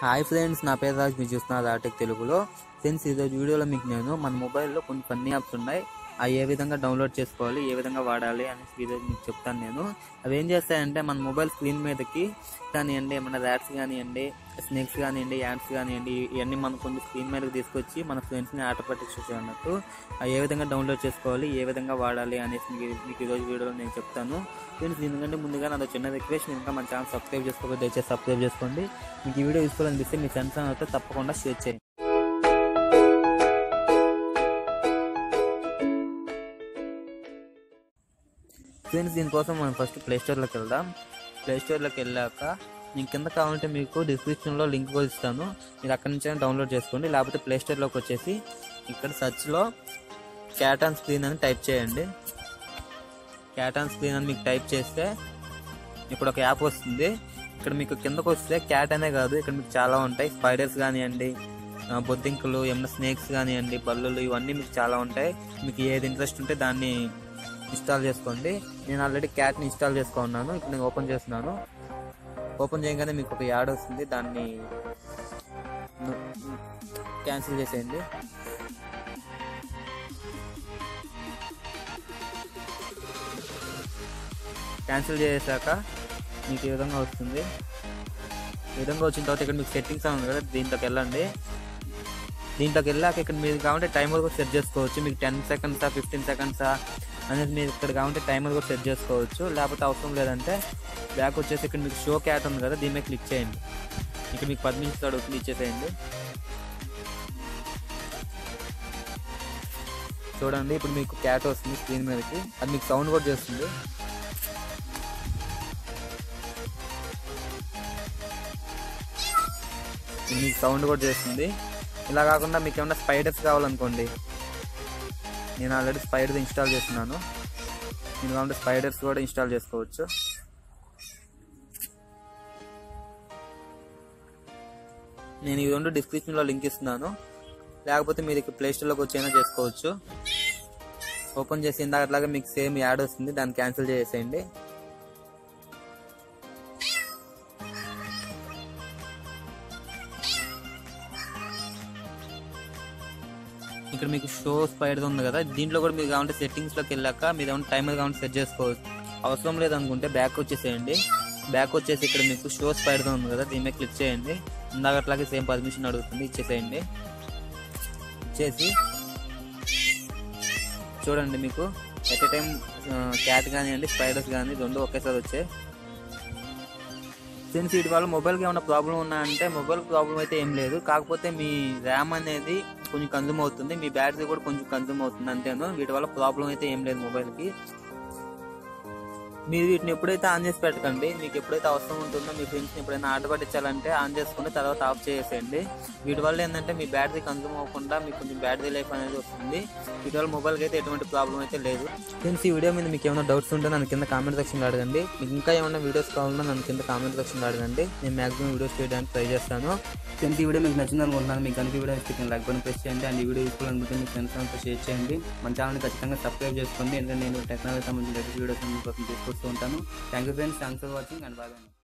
hi friends నా పేరు రాజ్ మీరు చూస్తున్నారు ఆటెక్ తెలుగులో ఫ్రెండ్స్ ఈరోజు వీడియోలో మీకు నేను మన మొబైల్లో కొన్ని ఫన్నీ యాప్స్ ఉన్నాయి అవి ఏ విధంగా డౌన్లోడ్ చేసుకోవాలి ఏ విధంగా వాడాలి అని ఈరోజు మీకు చెప్తాను నేను అవి ఏం చేస్తాయంటే మన మొబైల్ స్క్రీన్ మీదకి కానివ్వండి ఏమన్నా ర్యాట్స్ కానివ్వండి స్నేక్స్ కానివ్వండి యాడ్స్ కానివ్వండి ఇవన్నీ మనం కొన్ని స్క్రీన్ మీదకి తీసుకొచ్చి మన ఫ్రెండ్స్ని ఆట పట్టించవచ్చు అన్నట్టు అవి ఏ విధంగా డౌన్లోడ్ చేసుకోవాలి ఏ విధంగా వాడాలి అనేసి మీకు మీకు ఈరోజు వీడియోలో నేను చెప్తాను ఫ్రెండ్స్ దీనికంటే ముందుగా నాదో చిన్న రిక్వెస్ట్ ఇంకా మన ఛానల్ సబ్స్క్రైబ్ చేసుకోకపోతే దయచేసి సబ్స్క్రైబ్ చేసుకోండి మీకు ఈ వీడియో యూస్ఫుల్ అనిపిస్తే మీ ఫ్రెండ్స్ అయితే తప్పకుండా షేర్ చేయండి ఫ్రెండ్స్ దీనికోసం మనం ఫస్ట్ ప్లే స్టోర్లోకి వెళ్దాం ప్లే స్టోర్లోకి వెళ్ళాక నేను కింద కావాలంటే మీకు డిస్క్రిప్షన్లో లింక్ కూడా ఇస్తాను మీరు అక్కడి నుంచి డౌన్లోడ్ చేసుకోండి లేకపోతే ప్లే స్టోర్లోకి వచ్చేసి ఇక్కడ సెర్చ్లో క్యాట్ ఆన్ స్క్రీన్ అని టైప్ చేయండి క్యాట్ ఆన్ స్క్రీన్ అని మీకు టైప్ చేస్తే ఇక్కడ ఒక యాప్ వస్తుంది ఇక్కడ మీకు కిందకు వస్తే క్యాట్ అనే కాదు ఇక్కడ మీకు చాలా ఉంటాయి స్పైడర్స్ కానివ్వండి ఆ, బొద్దింకలు ఏమన్నా స్నేక్స్ కానివ్వండి బల్లులు ఇవన్నీ మీకు చాలా ఉంటాయి మీకు ఏది ఇంట్రెస్ట్ ఉంటే దాన్ని ఇన్స్టాల్ చేసుకోండి నేను ఆల్రెడీ క్యాట్ని ఇన్స్టాల్ చేసుకున్నాను ఇప్పుడు నేను ఓపెన్ చేస్తున్నాను ఓపెన్ చేయగానే మీకు ఒక యాడ్ వస్తుంది దాన్ని క్యాన్సిల్ చేసేయండి క్యాన్సిల్ చేసాక మీకు ఈ విధంగా వస్తుంది ఈ విధంగా వచ్చిన తర్వాత ఇక్కడ మీకు సెట్టింగ్స్ ఉంది కదా దీంట్లోకి వెళ్ళండి దీంట్లోకి వెళ్ళాక ఇక్కడ మీరు కావాలంటే టైమర్ కూడా సెట్ చేసుకోవచ్చు మీకు టెన్ సెకండ్సా ఫిఫ్టీన్ సెకండ్సా అనేది మీరు ఇక్కడ కావాలంటే టైమర్ కూడా సెట్ చేసుకోవచ్చు లేకపోతే అవసరం లేదంటే బ్యాక్ వచ్చేసి ఇక్కడ మీకు షో క్యాట్ ఉంది కదా దీని మీద క్లిక్ చేయండి ఇక్కడ మీకు పది నిమిషాలు అడుగుతుంది ఇచ్చేసేయండి చూడండి ఇప్పుడు మీకు క్యాట్ వస్తుంది స్క్రీన్ మీదకి అది మీకు సౌండ్ కూడా చేస్తుంది ఇది మీకు సౌండ్ కూడా చేస్తుంది ఇలా కాకుండా మీకు ఏమన్నా స్పైడర్స్ కావాలనుకోండి నేను ఆల్రెడీ స్పైడర్ ఇన్స్టాల్ చేస్తున్నాను మీరు కావాలంటే స్పైడర్స్ కూడా ఇన్స్టాల్ చేసుకోవచ్చు నేను ఈ రెండు డిస్క్రిప్షన్లో లింక్ ఇస్తున్నాను లేకపోతే మీరు ఇక్కడ ప్లే స్టోర్లోకి వచ్చైనా చేసుకోవచ్చు ఓపెన్ చేసి ఇందాక అట్లాగా మీకు సేమ్ యాడ్ వస్తుంది దాన్ని క్యాన్సిల్ చేసేయండి ఇక్కడ మీకు షో స్పైడర్ ఉంది కదా దీంట్లో కూడా మీరు కావాలంటే సెట్టింగ్స్ లోకి వెళ్ళాక మీరు ఏమైనా టైమర్ కావాలంటే సెట్ చేసుకోవచ్చు అవసరం లేదనుకుంటే బ్యాక్ వచ్చేసేయండి బ్యాక్ వచ్చేసి ఇక్కడ మీకు షో స్పైడర్ ఉంది కదా దీని మీద క్లిక్ చేయండి ఇందాక అట్లాగే సేమ్ పర్మిషన్ అడుగుతుంది ఇచ్చేసేయండి ఇచ్చేసి చూడండి మీకు ఎట్ ఎ టైం క్యాట్ కానివ్వండి స్పైడర్స్ కానీ రెండు ఒకేసారి వచ్చాయి ఫ్రెండ్స్ వీటి వల్ల మొబైల్కి ఏమైనా ప్రాబ్లం ఉన్నాయంటే మొబైల్ ప్రాబ్లం అయితే ఏం లేదు కాకపోతే మీ ర్యామ్ అనేది కొంచెం కన్జ్యూమ్ అవుతుంది మీ బ్యాటరీ కూడా కొంచెం కన్జ్యూమ్ అవుతుంది అంతేను వీటి వల్ల ప్రాబ్లం అయితే ఏం లేదు మొబైల్కి మీరు వీటిని ఎప్పుడైతే ఆన్ చేసి పెట్టకండి మీకు ఎప్పుడైతే అవసరం ఉంటుందో మీ ఫ్రెండ్స్ని ఎప్పుడైనా ఆట పట్టించాలంటే ఆన్ చేసుకుని తర్వాత ఆఫ్ చేసేయండి వీటి వల్ల ఏంటంటే మీ బ్యాటరీ కన్జ్యూమ్ అవ్వకుండా మీకు కొంచెం బ్యాటరీ లైఫ్ అనేది వస్తుంది వీటి వల్ల మొబైల్కి అయితే ఎటువంటి ప్రాబ్లం అయితే లేదు ఫ్రెండ్స్ ఈ వీడియో మీద మీకు ఏమైనా డౌట్స్ ఉంటే నన్ను కింద కామెంట్ సెక్షన్లో అడగండి మీకు ఇంకా ఏమైనా వీడియోస్ కావాలన్నా నన్ను కింద కామెంట్ సెక్షన్లో అడగండి నేను మాక్సిమం వీడియోస్ చేయడానికి ట్రై చేస్తాను ఫ్రెండ్స్ ఈ వీడియో మీకు నచ్చింది అనుకుంటున్నాను మీకు కనుక ఈ వీడియో ఇస్తే లైక్ బటన్ ప్రెస్ చేయండి అండ్ ఈ వీడియో యూస్ఫుల్ అనుకుంటే మీ ఫ్రెండ్స్ అంతా షేర్ చేయండి మన ఛానల్ ఖచ్చితంగా సబ్స్క్రైబ్ చేసుకోండి ఎందుకంటే నేను టెక్నాలజీ సంబంధించిన వీడియోస్ కోసం తీసుకొస్తూ ఉంటాను thank you friends thanks for watching and bye